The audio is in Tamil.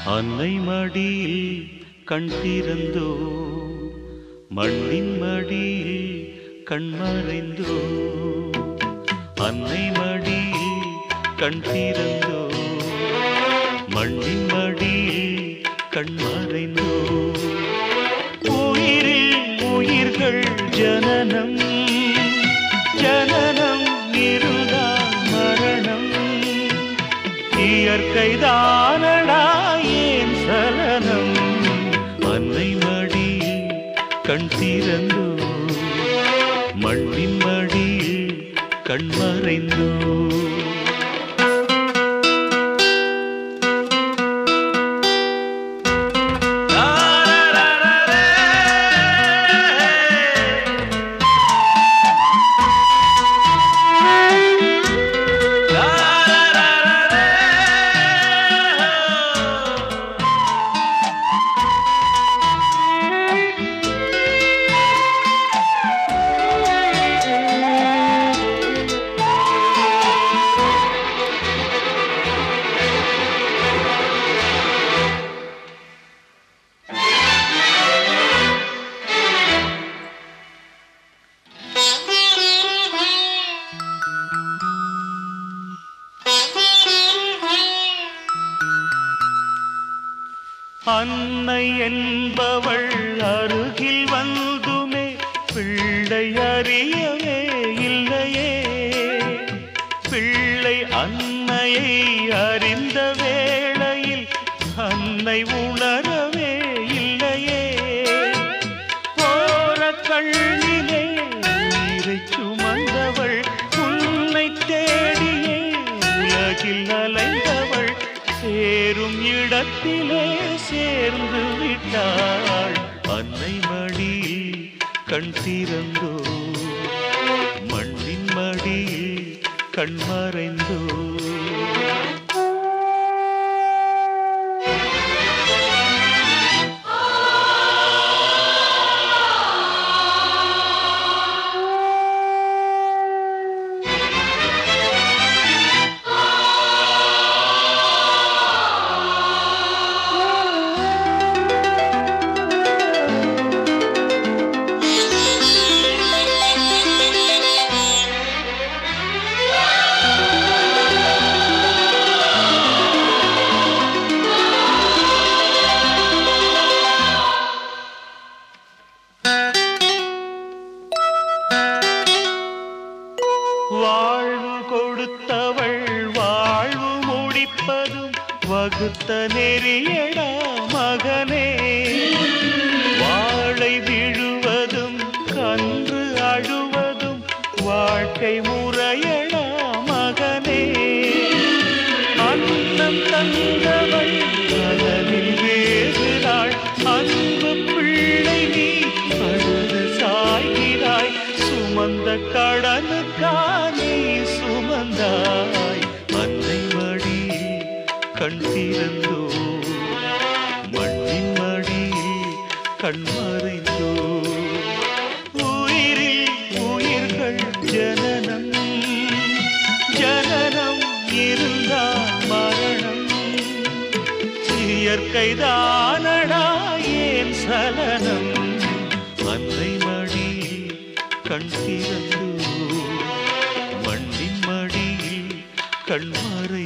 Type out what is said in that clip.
அன்னை மடியில் கண் திறந்தோ மண்ணின் மடியில் கண் மறைந்தோ அன்னை மடியில் கண் திறந்தோ மண்ணின் மடியில் கண் மறைந்தோ உயிரில் உயிர்கள் ஜனனம் ஜனனம் இருந்தால் மரணம் இயற்கை தானடா ஏன் சலனம் அன்னை மடியில் கண் திறந்தோ மண்ணின் மடியில் கண் மறைந்தோ அன்னை என்பவள் அருகில் வந்துமே பிள்ளை அறியவே இல்லையே பிள்ளை அன்னையை அறிந்த வேளையில் அன்னை உணரவே இல்லையே ஓர கண்ணிலே உயிரை சுமந்தவள் உன்னை தேடியே உலகில் அலைந்தவள் சேரும் இடத்திலே சேர்ந்து விட்டாள் அன்னை மடியில் கண் திறந்தோ மண்ணின் மடியில் கண் மறைந்தோ வாழ்வு கொடுத்தவள் வாழ்வு முடிப்பதும் வகுத்த நெறியடா மகனே வாழை விழுவதும் கன்று அழுவதும் வாழ்க்கை முறையடா மகனே அன்னம் தந்தவள் கடலில் வேகிறாள் அன்பு பிள்ளை நீ அழுது சாய்கிறாய் சுமந்த கடனுக்கானே சுமந்தாய் அன்னை மடியில் கண் திறந்தோ மண்ணின் மடியில் கண் மறைந்தோ உயிரில் உயிர்கள் ஜனனம் ஜனனம் இருந்தால் மரணம் இயற்கை தானடா ஏன் சலனம் அன்னை மடியில் கண் திறந்தோ மண்ணின் மடியில் கண் மறை